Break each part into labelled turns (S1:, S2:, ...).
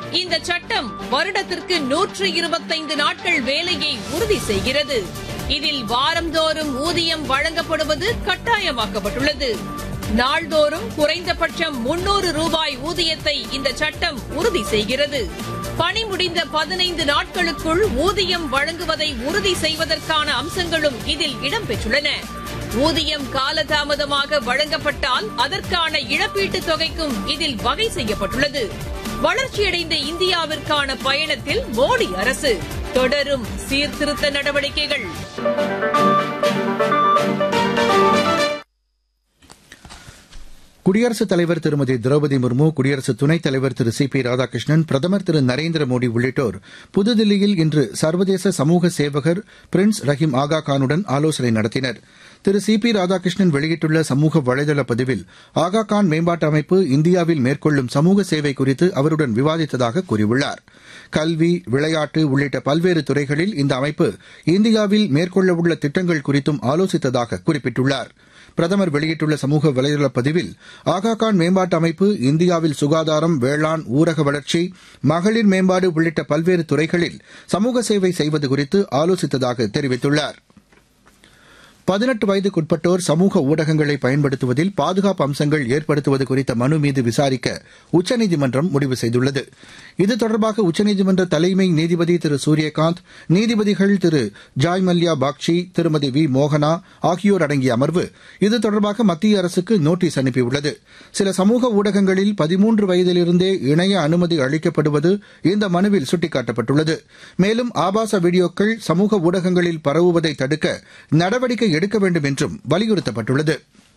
S1: இந்த சட்டம் வருடத்திற்கு நூற்று இருபத்தைந்து நாட்கள் வேலையை உறுதி செய்கிறது இதில் வாரந்தோறும் ஊதியம் வழங்கப்படுவது கட்டாயமாக்கப்பட்டுள்ளது நாள்தோறும் குறைந்தபட்சம் முன்னூறு ரூபாய் ஊதியத்தை இந்த சட்டம் உறுதி செய்கிறது பணி முடிந்த பதினைந்து நாட்களுக்குள் ஊதியம் வழங்குவதை உறுதி செய்வதற்கான அம்சங்களும் இதில் இடம்பெற்றுள்ளன ஊதியம் காலதாமதமாக வழங்கப்பட்டால் அதற்கான இழப்பீட்டுத் தொகைக்கும் இதில் வகை செய்யப்பட்டுள்ளது வளர்ச்சியடைந்த இந்தியாவிற்கான பயணத்தில் மோடி அரசு தொடரும் சீர்திருத்த நடவடிக்கைகள்
S2: குடியரசுத் தலைவர் திருமதி திரௌபதி முர்மு குடியரசு துணைத் தலைவர் திரு சி பி ராதாகிருஷ்ணன் பிரதமர் திரு நரேந்திர மோடி உள்ளிட்டோர் புதுதில்லியில் இன்று சர்வதேச சமூக சேவகர் பிரின்ஸ் ரஹீம் ஆகா கானுடன் ஆலோசனை நடத்தினர் திரு சி பி ராதாகிருஷ்ணன் வெளியிட்டுள்ள சமூக வலைதள பதிவில் ஆகா கான் மேம்பாட்டு அமைப்பு இந்தியாவில் மேற்கொள்ளும் சமூக சேவை குறித்து அவருடன் விவாதித்ததாக கூறியுள்ளார் கல்வி விளையாட்டு உள்ளிட்ட பல்வேறு துறைகளில் இந்த அமைப்பு இந்தியாவில் மேற்கொள்ளவுள்ள திட்டங்கள் குறித்தும் ஆலோசித்ததாக குறிப்பிட்டுள்ளார் பிரதமர் வெளியிட்டுள்ள சமூக வலைதள பதிவில் ஆகா கான் மேம்பாட்டு அமைப்பு இந்தியாவில் சுகாதாரம் வேளாண் ஊரக வளர்ச்சி மகளிர் மேம்பாடு உள்ளிட்ட பல்வேறு துறைகளில் சமூக சேவை செய்வது குறித்து ஆலோசித்ததாக தெரிவித்துள்ளார் பதினெட்டு வயதுக்குட்பட்டோர் சமூக ஊடகங்களை பயன்படுத்துவதில் பாதுகாப்பு அம்சங்கள் ஏற்படுத்துவது குறித்த மனு மீது விசாரிக்க உச்சநீதிமன்றம் முடிவு செய்துள்ளது இது தொடர்பாக உச்சநீதிமன்ற தலைமை நீதிபதி திரு சூரியகாந்த் நீதிபதிகள் திரு ஜாய் மல்யா பாக்ஷி திருமதி வி மோகனா ஆகியோர் அடங்கிய அமர்வு இது தொடர்பாக மத்திய அரசுக்கு நோட்டீஸ் அனுப்பியுள்ளது சில சமூக ஊடகங்களில் பதிமூன்று வயதிலிருந்தே இணைய அனுமதி அளிக்கப்படுவது இந்த மனுவில் சுட்டிக்காட்டப்பட்டுள்ளது மேலும் ஆபாச வீடியோக்கள் சமூக ஊடகங்களில் பரவுவதை தடுக்க நடவடிக்கை எடுக்க வேண்டும் என்றும் வலியுறுத்தப்பட்டுள்ளது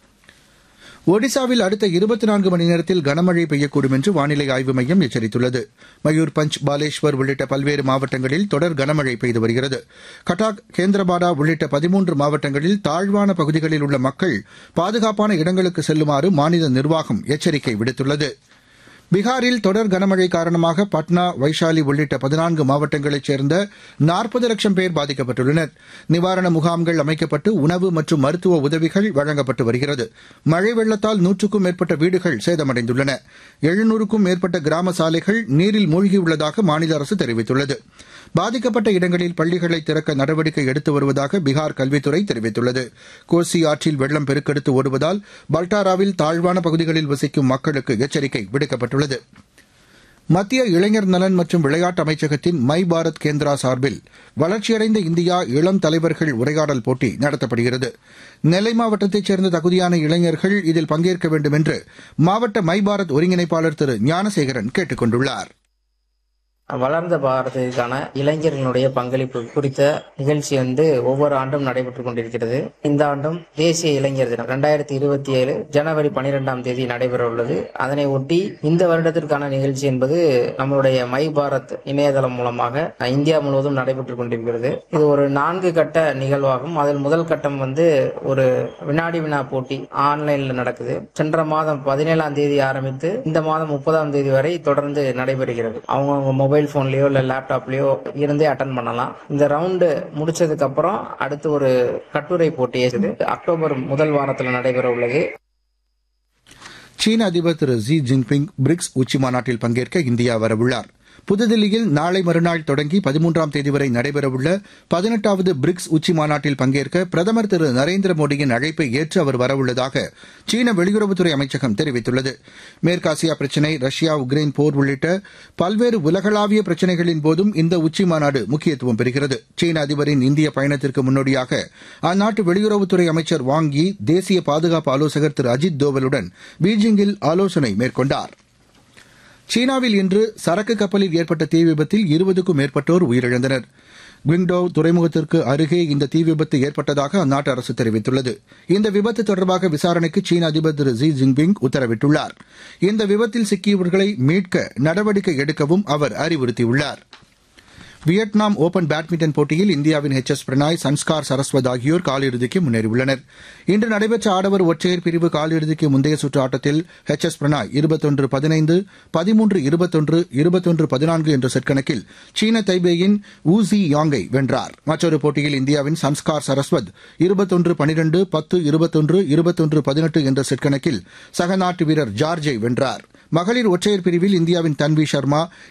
S2: ஒடிசாவில் அடுத்த இருபத்தி நான்கு மணி நேரத்தில் கனமழை பெய்யக்கூடும் என்று வானிலை ஆய்வு மையம் எச்சரித்துள்ளது மயூர்பஞ்ச் பாலேஸ்வர் உள்ளிட்ட பல்வேறு மாவட்டங்களில் தொடர் கனமழை பெய்து வருகிறது கட்டாக் கேந்திரபாடா உள்ளிட்ட பதிமூன்று மாவட்டங்களில் தாழ்வான பகுதிகளில் உள்ள மக்கள் பாதுகாப்பான இடங்களுக்கு செல்லுமாறு மாநில நிர்வாகம் எச்சரிக்கை விடுத்துள்ளது பீகாரில் தொடர் கனமழை காரணமாக பட்னா வைஷாலி உள்ளிட்ட பதினான்கு மாவட்டங்களைச் சேர்ந்த நாற்பது லட்சம் பேர் பாதிக்கப்பட்டுள்ளனர் நிவாரண முகாம்கள் அமைக்கப்பட்டு உணவு மற்றும் மருத்துவ உதவிகள் வழங்கப்பட்டு வருகிறது மழை வெள்ளத்தால் நூற்றுக்கும் மேற்பட்ட வீடுகள் சேதமடைந்துள்ளன எழுநூறுக்கும் மேற்பட்ட கிராம சாலைகள் நீரில் மூழ்கியுள்ளதாக மாநில அரசு தெரிவித்துள்ளது பாதிக்கப்பட்ட இடங்களில் பள்ளிகளை திறக்க நடவடிக்கை எடுத்து வருவதாக பீகார் கல்வித்துறை தெரிவித்துள்ளது கோசி ஆற்றில் வெள்ளம் பெருக்கெடுத்து ஓடுவதால் பல்டாராவில் தாழ்வான பகுதிகளில் வசிக்கும் மக்களுக்கு எச்சரிக்கை விடுக்கப்பட்டுள்ளது மத்திய இளைஞர் நலன் மற்றும் விளையாட்டு அமைச்சகத்தின் மை பாரத் கேந்திரா சார்பில் வளர்ச்சியடைந்த இந்தியா இளம் தலைவர்கள் உரையாடல் போட்டி நடத்தப்படுகிறது நெல்லை மாவட்டத்தைச் சேர்ந்த தகுதியான இளைஞர்கள் இதில் பங்கேற்க வேண்டும் என்று மாவட்ட மை பாரத் ஒருங்கிணைப்பாளர் திரு ஞானசேகரன் கேட்டுக் கொண்டுள்ளார்
S3: வளர்ந்த பாரதத்திற்கான இளைஞர்களுடைய பங்களிப்பு குறித்த நிகழ்ச்சி வந்து ஒவ்வொரு ஆண்டும் நடைபெற்றுக் கொண்டிருக்கிறது இந்த ஆண்டும் தேசிய இளைஞர் தினம் இரண்டாயிரத்தி இருபத்தி ஏழு ஜனவரி பனிரெண்டாம் தேதி நடைபெற உள்ளது அதனை ஒட்டி இந்த வருடத்திற்கான நிகழ்ச்சி என்பது நம்மளுடைய மை பாரத் இணையதளம் மூலமாக இந்தியா முழுவதும் நடைபெற்றுக் கொண்டிருக்கிறது இது ஒரு நான்கு கட்ட நிகழ்வாகும் அதில் முதல் கட்டம் வந்து ஒரு வினாடி வினா போட்டி ஆன்லைன்ல நடக்குது சென்ற மாதம் பதினேழாம் தேதி ஆரம்பித்து இந்த மாதம் முப்பதாம் தேதி வரை தொடர்ந்து நடைபெறுகிறது அவங்கவுங்க மொபைல் போன்லயோ இல்ல லேப்டாப்லயோ இருந்தே அட்டன் பண்ணலாம் இந்த ரவுண்டு முடிச்சதுக்கு அப்புறம் அடுத்து ஒரு கட்டுரை போட்டி இருக்குது அக்டோபர் முதல் வாரத்தில் நடைபெற உள்ளது
S2: சீன அதிபர் திரு ஜி ஜின்பிங் பிரிக்ஸ் உச்சி மாநாட்டில் பங்கேற்க இந்தியா வரவுள்ளார் புதுதில்லியில் நாளை மறுநாள் தொடங்கி பதிமூன்றாம் தேதி வரை நடைபெறவுள்ள பதினெட்டாவது பிரிக்ஸ் உச்சி மாநாட்டில் பங்கேற்க பிரதமர் திரு நரேந்திர மோடியின் அழைப்பை ஏற்று அவர் வரவுள்ளதாக சீன வெளியுறவுத்துறை அமைச்சகம் தெரிவித்துள்ளது மேற்காசியா பிரச்சினை ரஷ்யா உக்ரைன் போர் உள்ளிட்ட பல்வேறு உலகளாவிய பிரச்சினைகளின் போதும் இந்த உச்சி மாநாடு முக்கியத்துவம் பெறுகிறது சீன அதிபரின் இந்திய பயணத்திற்கு முன்னோடியாக அந்நாட்டு வெளியுறவுத்துறை அமைச்சர் வாங் யி தேசிய பாதுகாப்பு ஆலோசகர் திரு அஜித் தோவலுடன் பீஜிங்கில் ஆலோசனை மேற்கொண்டார் சீனாவில் இன்று சரக்கு கப்பலில் ஏற்பட்ட தீ விபத்தில் இருபதுக்கும் மேற்பட்டோர் உயிரிழந்தனர் குவிங்டோவ் துறைமுகத்திற்கு அருகே இந்த தீ விபத்து ஏற்பட்டதாக அந்நாட்டு அரசு தெரிவித்துள்ளது இந்த விபத்து தொடர்பாக விசாரணைக்கு சீன அதிபர் திரு ஜி ஜின்பிங் உத்தரவிட்டுள்ளார் இந்த விபத்தில் சிக்கியவர்களை மீட்க நடவடிக்கை எடுக்கவும் அவர் அறிவுறுத்தியுள்ளார் வியட்நாம் ஓபன் பேட்மிண்டன் போட்டியில் இந்தியாவின் எச் எஸ் பிரணாய் சன்ஸ்கார் சரஸ்வத் ஆகியோர் காலிறுதிக்கு முன்னேறியுள்ளனர் இன்று நடைபெற்ற ஆடவர் ஒற்றையர் பிரிவு காலிறுதிக்கு முந்தைய சுற்று ஆட்டத்தில் எச் எஸ் பிரணாய் இருபத்தொன்று பதினைந்து பதிமூன்று இருபத்தொன்று இருபத்தொன்று பதினான்கு என்ற செட் கணக்கில் சீன தைபேயின் ஊசி யாங்கை வென்றார் மற்றொரு போட்டியில் இந்தியாவின் சன்ஸ்கார் சரஸ்வத் இருபத்தொன்று பனிரெண்டு பத்து இருபத்தொன்று இருபத்தொன்று பதினெட்டு என்ற செட் கணக்கில் சக நாட்டு வீரர் ஜார்ஜை வென்றார் மகளிர் ஒற்றையர் பிரிவில் இந்தியாவின் தன்வி சர்மா